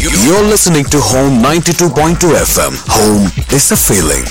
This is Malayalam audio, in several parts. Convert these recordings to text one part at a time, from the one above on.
You're listening to Home 92.2 FM. Home is a feeling.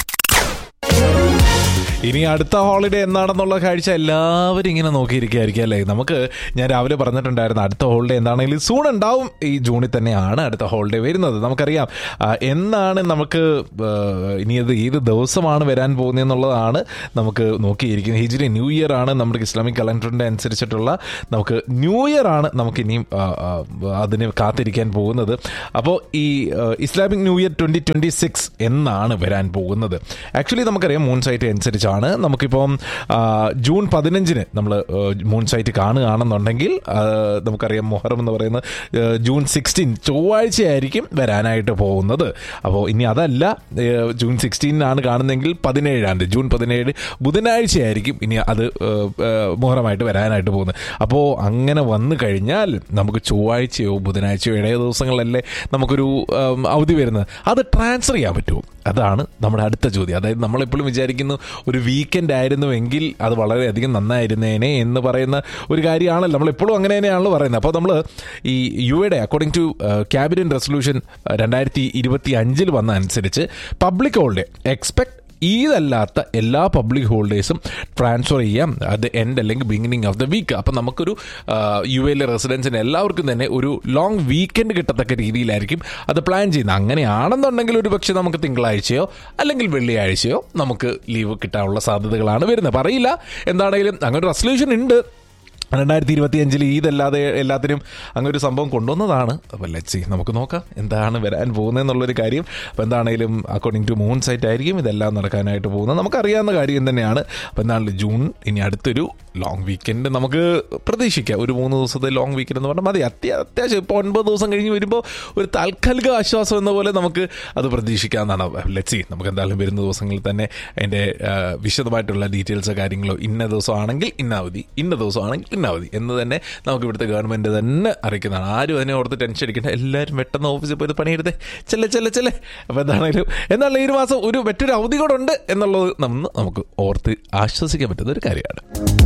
ഇനി അടുത്ത ഹോളിഡേ എന്നാണെന്നുള്ള കാഴ്ച എല്ലാവരും ഇങ്ങനെ നോക്കിയിരിക്കുകയായിരിക്കും അല്ലേ നമുക്ക് ഞാൻ രാവിലെ പറഞ്ഞിട്ടുണ്ടായിരുന്നു അടുത്ത ഹോളിഡേ എന്താണെങ്കിലും സൂൺ ഉണ്ടാവും ഈ ജൂണിൽ തന്നെയാണ് അടുത്ത ഹോളിഡേ വരുന്നത് നമുക്കറിയാം ആ, എന്നാണ് നമുക്ക് ആ, ഇനി അത് ഏത് ദിവസമാണ് വരാൻ പോകുന്നതെന്നുള്ളതാണ് നമുക്ക് നോക്കിയിരിക്കുന്നത് ഹിജ്രി ന്യൂ ഇയർ ആണ് നമ്മുടെ ഇസ്ലാമിക് കലണ്ടറിൻ്റെ അനുസരിച്ചിട്ടുള്ള നമുക്ക് ന്യൂ ഇയർ ആണ് നമുക്ക് ഇനിയും ആ, ആ, അതിന് കാത്തിരിക്കാൻ പോകുന്നത് അപ്പോൾ ഈ ആ, Islamic new year twenty twenty six എന്നാണ് വരാൻ പോകുന്നത് ആക്ച്വലി നമുക്കറിയാം മൂൺ സൈറ്റ് അനുസരിച്ചാണ് നമുക്കിപ്പം ആ, ജൂൺ പതിനഞ്ചിന് നമ്മൾ മൂൺ സൈറ്റ് കാണുകയാണെന്നുണ്ടെങ്കിൽ ആ, നമുക്കറിയാം മൊഹറം എന്ന് പറയുന്നത് ആ, ജൂൺ സിക്സ്റ്റീൻ ചൊവ്വാഴ്ചയായിരിക്കും വരാനായിട്ട് പോകുന്നത് അപ്പോൾ ഇനി അതല്ല ഏ, ജൂൺ സിക്സ്റ്റീനാണ് കാണുന്നതെങ്കിൽ പതിനേഴാം തീയതി ജൂൺ പതിനേഴ് ബുധനാഴ്ചയായിരിക്കും ഇനി അത് ഏ, ഏ, മുഹറമായിട്ട് വരാനായിട്ട് പോകുന്നത് അപ്പോൾ അങ്ങനെ വന്നു കഴിഞ്ഞാൽ നമുക്ക് ചൊവ്വാഴ്ചയോ ബുധനാഴ്ചയോ ഇടയ ദിവസങ്ങളിലല്ലേ നമുക്കൊരു ഉം, അവധി വരുന്നത് അത് ട്രാൻസ്ഫർ ചെയ്യാൻ പറ്റുമോ അതാണ് നമ്മുടെ അടുത്ത ചോദ്യം അതായത് നമ്മളെപ്പോഴും വിചാരിക്കുന്നു ഒരു വീക്കെൻഡ് ആയിരുന്നുവെങ്കിൽ അത് വളരെയധികം നന്നായിരുന്നേനെ എന്ന് പറയുന്ന ഒരു കാര്യമാണല്ലോ നമ്മളെപ്പോഴും അങ്ങനെ തന്നെയാണല്ലോ പറയുന്നത് അപ്പോൾ നമ്മൾ ഈ യു എയുടെ അക്കോർഡിംഗ് ടു ക്യാബിനറ്റ് റെസൊല്യൂഷൻ രണ്ടായിരത്തി ഇരുപത്തി അഞ്ചിൽ വന്ന അനുസരിച്ച് പബ്ലിക് ഹോളിഡേ എക്സ്പെക്ട് ഈദല്ലാത്ത എല്ലാ പബ്ലിക് ഹോളിഡേയ്സും ട്രാൻസ്ഫർ ചെയ്യാം അത് എൻഡ് അല്ലെങ്കിൽ ബിഗിനിങ് ഓഫ് ദ വീക്ക് അപ്പം നമുക്കൊരു യു എയിലെ റെസിഡൻസിന് എല്ലാവർക്കും തന്നെ ഒരു ലോങ് വീക്കെൻഡ് കിട്ടത്തക്ക രീതിയിലായിരിക്കും അത് പ്ലാൻ ചെയ്യുന്നത് അങ്ങനെയാണെന്നുണ്ടെങ്കിൽ ഒരു പക്ഷേ നമുക്ക് തിങ്കളാഴ്ചയോ അല്ലെങ്കിൽ വെള്ളിയാഴ്ചയോ നമുക്ക് ലീവ് കിട്ടാനുള്ള സാധ്യതകളാണ് വരുന്നത് പറയില്ല എന്താണെങ്കിലും അങ്ങനെ ഒരു റെസൊല്യൂഷൻ ഉണ്ട് രണ്ടായിരത്തി ഇരുപത്തി അഞ്ചിൽ ഈദല്ലാതെ എല്ലാത്തിനും അങ്ങനെ ഒരു സംഭവം കൊണ്ടുവന്നതാണ് അപ്പോൾ ലെറ്റ്സി നമുക്ക് നോക്കാം എന്താണ് വരാൻ പോകുന്നതെന്നുള്ളൊരു കാര്യം അപ്പോൾ എന്താണെങ്കിലും അക്കോർഡിംഗ് ടു മൂൺ സൈറ്റ് ആയിരിക്കും ഇതെല്ലാം നടക്കാനായിട്ട് പോകുന്നത് നമുക്കറിയാവുന്ന കാര്യം തന്നെയാണ് അപ്പോൾ എന്താണെങ്കിലും ജൂൺ ഇനി അടുത്തൊരു ലോങ് വീക്കെൻഡ് നമുക്ക് പ്രതീക്ഷിക്കാം ഒരു മൂന്ന് ദിവസത്തെ ലോങ് വീക്കെൻഡ് എന്ന് പറഞ്ഞാൽ മതി അത്യാ അത്യാവശ്യം ഇപ്പോൾ ഒൻപത് ദിവസം കഴിഞ്ഞ് വരുമ്പോൾ ഒരു താൽക്കാലിക ആശ്വാസം എന്ന പോലെ നമുക്ക് അത് പ്രതീക്ഷിക്കാമെന്നാണ് ലെറ്റ്സി നമുക്ക് എന്തായാലും വരുന്ന ദിവസങ്ങളിൽ തന്നെ അതിൻ്റെ ആ, വിശദമായിട്ടുള്ള ഡീറ്റെയിൽസോ കാര്യങ്ങളോ ഇന്ന ദിവസമാണെങ്കിൽ ഇന്ന അവധി ഇന്ന ദിവസമാണെങ്കിൽ ഇന്ന അവധി എന്ന് തന്നെ നമുക്ക് ഇവിടുത്തെ ഗവൺമെൻറ് തന്നെ അറിയിക്കുന്നതാണ് ആരും അതിനെ ഓർത്ത് ടെൻഷൻ അടിക്കേണ്ട എല്ലാവരും പെട്ടെന്ന് ഓഫീസിൽ പോയി പണിയെടുത്തേ ചെല്ലെ ചെല്ലെ ചെല്ലെ അപ്പോൾ എന്താണെങ്കിലും എന്നുള്ള ഈ ഒരു മാസം ഒരു മറ്റൊരു അവധി കൂടെ ഉണ്ട് എന്നുള്ളത് നമ്മൾ നമുക്ക് ഓർത്ത് ആശ്വസിക്കാൻ പറ്റുന്ന ഒരു കാര്യമാണ്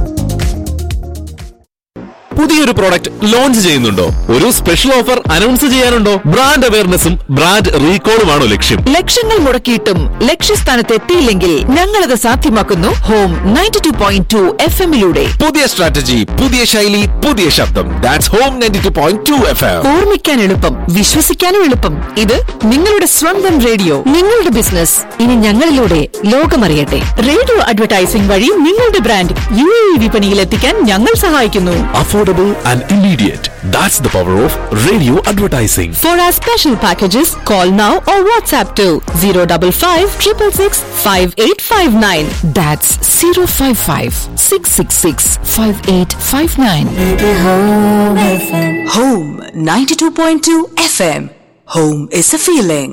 പുതിയൊരു പ്രോഡക്റ്റ് ലോഞ്ച് ചെയ്യുന്നുണ്ടോ ഒരു സ്പെഷ്യൽ ഓഫർ അനൗൺസ് ചെയ്യാനുണ്ടോ ബ്രാൻഡ് അവയർനെസ്സും ബ്രാൻഡ് റീകോളുമാണോ ലക്ഷ്യം ലക്ഷങ്ങൾ മുടക്കിയിട്ടും ലക്ഷ്യസ്ഥാനത്ത് എത്തിയില്ലെങ്കിൽ ഞങ്ങളത് സാധ്യമാക്കുന്നു home ninety two point two F എമ്മിലൂടെ പുതിയ സ്ട്രാറ്റജി പുതിയ ശൈലി പുതിയ ശബ്ദം that's home ninety two point two F M ഓർമ്മിക്കാൻ എളുപ്പം വിശ്വസിക്കാനും എളുപ്പം ഇത് നിങ്ങളുടെ സ്വന്തം റേഡിയോ നിങ്ങളുടെ ബിസിനസ് ഇനി ഞങ്ങളിലൂടെ ലോകമറിയട്ടെ റേഡിയോ അഡ്വർടൈസിംഗ് വഴി നിങ്ങളുടെ ബ്രാൻഡ് യു എ വിപണിയിൽ എത്തിക്കാൻ ഞങ്ങൾ സഹായിക്കുന്നു affordable and immediate that's the power of radio advertising For our special packages, call now or WhatsApp to 055 666 5859. That's 055 666 5859. Home 92.2 FM. Home is a feeling.